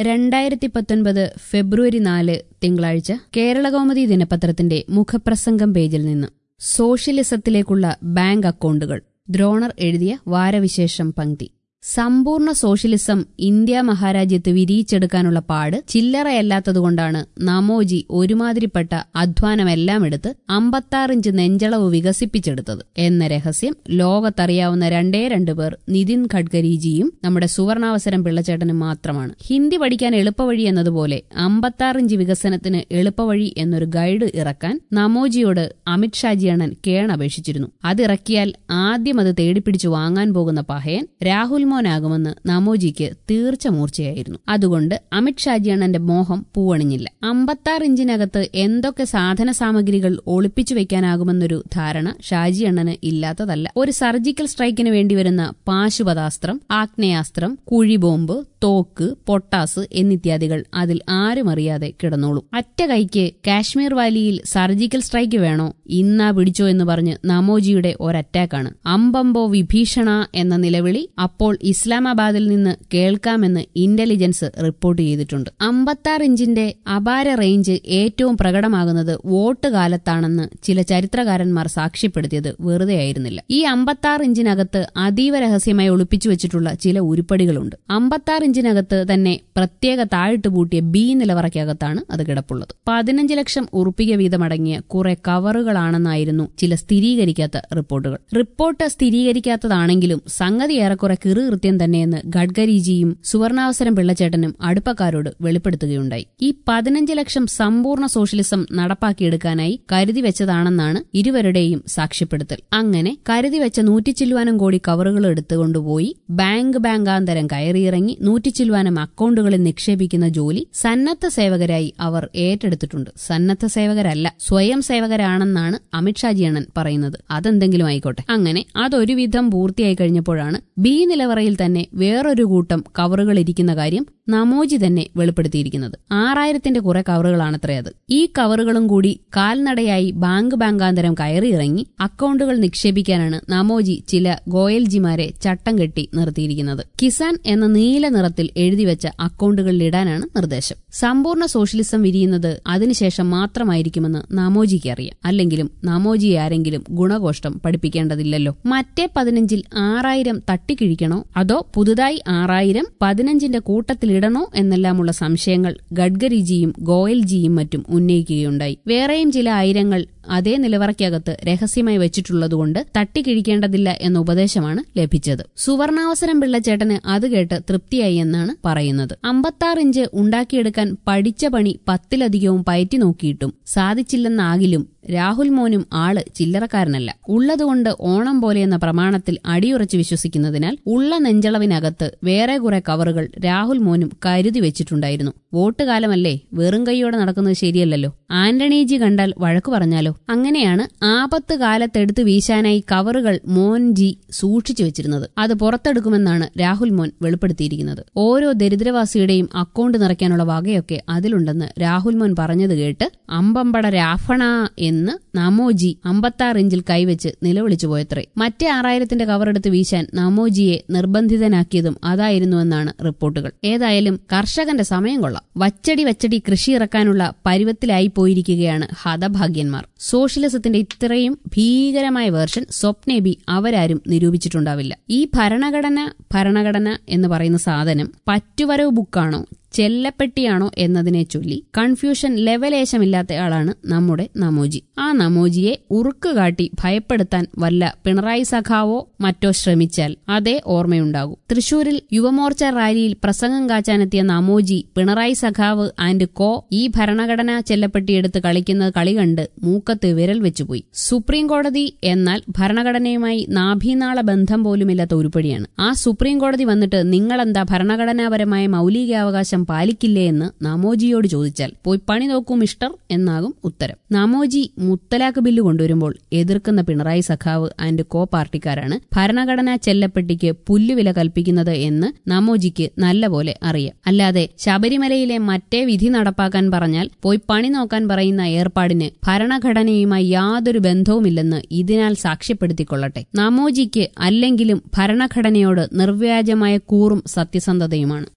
രണ്ടായിരത്തി പത്തൊൻപത് ഫെബ്രുവരി നാല് തിങ്കളാഴ്ച കേരളകൗമുദി ദിനപത്രത്തിന്റെ മുഖപ്രസംഗം പേജിൽ നിന്ന് സോഷ്യലിസത്തിലേക്കുള്ള ബാങ്ക് അക്കൗണ്ടുകൾ ദ്രോണർ എഴുതിയ വാരവിശേഷം പങ്ക്തി സമ്പൂർണ്ണ സോഷ്യലിസം ഇന്ത്യ മഹാരാജ്യത്ത് വിരിയിച്ചെടുക്കാനുള്ള പാട് ചില്ലറയല്ലാത്തതുകൊണ്ടാണ് നമോജി ഒരുമാതിരിപ്പെട്ട അധ്വാനമെല്ലാം എടുത്ത് അമ്പത്താറിഞ്ച് നെഞ്ചളവ് വികസിപ്പിച്ചെടുത്തത് എന്ന രഹസ്യം ലോകത്തറിയാവുന്ന രണ്ടേ രണ്ടു പേർ നിതിൻ ഗഡ്കരിജിയും നമ്മുടെ സുവർണാവസരം പിള്ളച്ചേട്ടനും മാത്രമാണ് ഹിന്ദി പഠിക്കാൻ എളുപ്പവഴി എന്നതുപോലെ അമ്പത്താറിഞ്ച് വികസനത്തിന് എളുപ്പവഴി എന്നൊരു ഗൈഡ് ഇറക്കാൻ നമോജിയോട് അമിത്ഷാജി അണ്ണൻ കേണപേക്ഷിച്ചിരുന്നു അതിറക്കിയാൽ ആദ്യം അത് തേടിപ്പിടിച്ചു വാങ്ങാൻ പോകുന്ന പഹയൻ രാഹുൽ മോനാകുമെന്ന് നമോജിക്ക് തീർച്ച മൂർച്ചയായിരുന്നു അതുകൊണ്ട് അമിത്ഷാജി അണ്ണന്റെ മോഹം പൂവണിഞ്ഞില്ല അമ്പത്താറ് ഇഞ്ചിനകത്ത് എന്തൊക്കെ സാധന സാമഗ്രികൾ ഒളിപ്പിച്ചു വെക്കാനാകുമെന്നൊരു ധാരണ ഷാജി അണ്ണന് ഇല്ലാത്തതല്ല ഒരു സർജിക്കൽ സ്ട്രൈക്കിന് വേണ്ടിവരുന്ന പാശുപതാസ്ത്രം ആഗ്നേയാസ്ത്രം കുഴിബോംബ് തോക്ക് പൊട്ടാസ് എന്നിത്യാദികൾ അതിൽ ആരും അറിയാതെ കിടന്നോളും അറ്റ കൈക്ക് കാശ്മീർ വാലിയിൽ സർജിക്കൽ സ്ട്രൈക്ക് വേണോ ഇന്നാ പിടിച്ചോ എന്ന് പറഞ്ഞ് നമോജിയുടെ ഒരറ്റാക്കാണ് അമ്പമ്പോ വിഭീഷണ എന്ന നിലവിളി അപ്പോൾ ഇസ്ലാമാബാദിൽ നിന്ന് കേൾക്കാമെന്ന് ഇന്റലിജൻസ് റിപ്പോർട്ട് ചെയ്തിട്ടുണ്ട് അമ്പത്താറ് ഇഞ്ചിന്റെ അപാര റേഞ്ച് ഏറ്റവും പ്രകടമാകുന്നത് വോട്ട് കാലത്താണെന്ന് ചില ചരിത്രകാരന്മാർ സാക്ഷ്യപ്പെടുത്തിയത് വെറുതെ ആയിരുന്നില്ല ഈ അമ്പത്താറ് ഇഞ്ചിനകത്ത് അതീവ രഹസ്യമായി ഒളിപ്പിച്ചു വെച്ചിട്ടുള്ള ചില ഉരുപ്പടികളുണ്ട് അമ്പത്താറ് ഇഞ്ചിനകത്ത് തന്നെ പ്രത്യേക താഴിട്ട് പൂട്ടിയ ബി നിലവറയ്ക്കകത്താണ് അത് കിടപ്പുള്ളത് പതിനഞ്ച് ലക്ഷം ഉറുപ്പിക വീതമടങ്ങിയ കുറെ കവറുകളാണെന്നായിരുന്നു ചില സ്ഥിരീകരിക്കാത്ത റിപ്പോർട്ടുകൾ റിപ്പോർട്ട് സ്ഥിരീകരിക്കാത്തതാണെങ്കിലും സംഗതി ഏറെക്കുറെ കിറുകൃത്യം തന്നെയെന്ന് ഗഡ്കരിജിയും സുവർണാവസരം പിള്ളച്ചേട്ടനും അടുപ്പക്കാരോട് വെളിപ്പെടുത്തുകയുണ്ടായി ഈ പതിനഞ്ച് ലക്ഷം സമ്പൂർണ്ണ സോഷ്യലിസം നടപ്പാക്കിയെടുക്കാനായി കരുതി വെച്ചതാണെന്നാണ് ഇരുവരുടെയും സാക്ഷ്യപ്പെടുത്തൽ അങ്ങനെ കരുതി വെച്ച നൂറ്റിച്ചില്ലുവാനം കോടി കവറുകൾ എടുത്തുകൊണ്ടുപോയി ബാങ്ക് ബാങ്കാന്തരം കയറിയിറങ്ങി നൂറ്റിച്ചില്ലുവാനം അക്കൗണ്ടുകളിൽ നിക്ഷേപിക്കുന്ന ജോലി സന്നദ്ധ സേവകരായി അവർ ഏറ്റെടുത്തിട്ടുണ്ട് സന്നദ്ധ സേവകരല്ല സ്വയം സേവകരാണെന്നാണ് അമിത്ഷാജി അണ്ണൻ പറയുന്നത് അതെന്തെങ്കിലും ആയിക്കോട്ടെ അങ്ങനെ അതൊരുവിധം പൂർത്തിയായി കഴിഞ്ഞപ്പോഴാണ് ബി നിലവറയിൽ തന്നെ വേറൊരു കൂട്ടം കവറുകൾ ഇരിക്കുന്ന കാര്യം നമോജി തന്നെ വെളിപ്പെടുത്തിയിരിക്കുന്നത് ആറായിരത്തിന്റെ കുറെ കവറുകളാണത്രേ അത് ഈ കവറുകളും കൂടി കാൽനടയായി ബാങ്ക് ബാങ്കാന്തരം കയറിയിറങ്ങി അക്കൗണ്ടുകൾ നിക്ഷേപിക്കാനാണ് നമോജി ചില ഗോയൽജിമാരെ ചട്ടം കെട്ടി നിർത്തിയിരിക്കുന്നത് കിസാൻ എന്ന നീല നിറത്തിൽ എഴുതിവെച്ച അക്കൗണ്ടുകളിലിടാനാണ് നിർദ്ദേശം സമ്പൂർണ്ണ സോഷ്യലിസം വിരിയുന്നത് അതിനുശേഷം മാത്രമായിരിക്കുമെന്ന് നമോജിക്ക് അറിയാം അല്ലെങ്കിലും നമോജിയെ ആരെങ്കിലും ഗുണഘോഷ്ടം പഠിപ്പിക്കേണ്ടതില്ലല്ലോ മറ്റേ പതിനഞ്ചിൽ ആറായിരം തട്ടിക്കിഴിക്കണോ അതോ പുതുതായി ആറായിരം പതിനഞ്ചിന്റെ കൂട്ടത്തിലിടണോ എന്നെല്ലാമുള്ള സംശയങ്ങൾ ഗഡ്കരിജിയും ഗോയൽജിയും മറ്റും ഉന്നയിക്കുകയുണ്ടായി വേറെയും ചില ആയിരങ്ങൾ അതേ നിലവറയ്ക്കകത്ത് രഹസ്യമായി വെച്ചിട്ടുള്ളതുകൊണ്ട് തട്ടിക്കിഴിക്കേണ്ടതില്ല എന്ന ഉപദേശമാണ് ലഭിച്ചത് സുവർണാവസരം പിള്ളച്ചേട്ടന് അത് കേട്ട് തൃപ്തിയായി എന്നാണ് പറയുന്നത് അമ്പത്താറ് ഇഞ്ച് ഉണ്ടാക്കിയെടുക്കാൻ പഠിച്ച പണി പത്തിലധികവും പയറ്റി നോക്കിയിട്ടും സാധിച്ചില്ലെന്നാകിലും രാഹുൽ മോനും ആള് ചില്ലറക്കാരനല്ല ഉള്ളതുകൊണ്ട് ഓണം പോലെയെന്ന പ്രമാണത്തിൽ അടിയുറച്ച് വിശ്വസിക്കുന്നതിനാൽ ഉള്ള നെഞ്ചളവിനകത്ത് വേറെ കുറെ കവറുകൾ രാഹുൽ മോനും കരുതി വെച്ചിട്ടുണ്ടായിരുന്നു വോട്ട് കാലമല്ലേ വെറും കൈയോടെ നടക്കുന്നത് ശരിയല്ലല്ലോ ആന്റണീജി കണ്ടാൽ വഴക്കു പറഞ്ഞാലോ അങ്ങനെയാണ് ആപത്ത് കാലത്തെടുത്ത് വീശാനായി കവറുകൾ മോൻ ജി സൂക്ഷിച്ചു വെച്ചിരുന്നത് അത് പുറത്തെടുക്കുമെന്നാണ് രാഹുൽ മോൻ വെളിപ്പെടുത്തിയിരിക്കുന്നത് ഓരോ ദരിദ്രവാസിയുടെയും അക്കൗണ്ട് നിറയ്ക്കാനുള്ള വകയൊക്കെ അതിലുണ്ടെന്ന് രാഹുൽ മോൻ പറഞ്ഞത് കേട്ട് അമ്പമ്പട രാഫണ എന്ന് നമോജി അമ്പത്താറ് ഇഞ്ചിൽ കൈവച്ച് നിലവിളിച്ചു പോയത്രേ മറ്റേ ആറായിരത്തിന്റെ കവറെടുത്ത് വീശാൻ നമോജിയെ നിർബന്ധിതനാക്കിയതും അതായിരുന്നുവെന്നാണ് റിപ്പോർട്ടുകൾ ഏതായാലും കർഷകന്റെ സമയം കൊള്ളാം വച്ചടി വച്ചടി കൃഷി ഇറക്കാനുള്ള പരുവത്തിലായി പോയിരിക്കുകയാണ് ഹതഭാഗ്യന്മാർ സോഷ്യലിസത്തിന്റെ ഇത്രയും ഭീകരമായ വേർഷൻ സ്വപ്നേബി അവരാരും നിരൂപിച്ചിട്ടുണ്ടാവില്ല ഈ ഭരണഘടന ഭരണഘടന എന്ന് പറയുന്ന സാധനം പറ്റുവരവ് ബുക്കാണോ ചെല്ലപ്പെട്ടിയാണോ എന്നതിനെ ചൊല്ലി കൺഫ്യൂഷൻ ലെവലേശമില്ലാത്തയാളാണ് നമ്മുടെ നമോജി ആ നമോജിയെ ഉറുക്ക് കാട്ടി ഭയപ്പെടുത്താൻ വല്ല പിണറായി സഖാവോ മറ്റോ ശ്രമിച്ചാൽ അതേ ഓർമ്മയുണ്ടാകൂ തൃശൂരിൽ യുവമോർച്ച റാലിയിൽ പ്രസംഗം കാച്ചാനെത്തിയ നമോജി പിണറായി സഖാവ് ആൻഡ് കോ ഈ ഭരണഘടനാ ചെല്ലപ്പെട്ടിയെടുത്ത് കളിക്കുന്നത് കളി കണ്ട് മൂക്കത്ത് വിരൽ വെച്ചുപോയി സുപ്രീം കോടതി എന്നാൽ ഭരണഘടനയുമായി നാഭീനാള ബന്ധം പോലുമില്ലാത്ത ഉരുപ്പടിയാണ് ആ സുപ്രീം കോടതി വന്നിട്ട് നിങ്ങളെന്താ ഭരണഘടനാപരമായ മൌലികാവകാശം പാലിക്കില്ലേ എന്ന് നമോജിയോട് ചോദിച്ചാൽ പോയി പണി നോക്കൂ മിസ്റ്റർ എന്നാകും ഉത്തരം നമോജി മുത്തലാഖ് ബില്ല് കൊണ്ടുവരുമ്പോൾ എതിർക്കുന്ന പിണറായി സഖാവ് ആൻഡ് കോ പാർട്ടിക്കാരാണ് ഭരണഘടനാ ചെല്ലപ്പെട്ടിക്ക് പുല്ലുവില കൽപ്പിക്കുന്നത് എന്ന് നമോജിക്ക് നല്ലപോലെ അറിയാം അല്ലാതെ ശബരിമലയിലെ മറ്റേ വിധി നടപ്പാക്കാൻ പറഞ്ഞാൽ പോയി പണി നോക്കാൻ പറയുന്ന ഏർപ്പാടിന് ഭരണഘടനയുമായി യാതൊരു ബന്ധവുമില്ലെന്ന് ഇതിനാൽ സാക്ഷ്യപ്പെടുത്തിക്കൊള്ളട്ടെ നമോജിക്ക് അല്ലെങ്കിലും ഭരണഘടനയോട് നിർവ്യാജമായ കൂറും സത്യസന്ധതയുമാണ്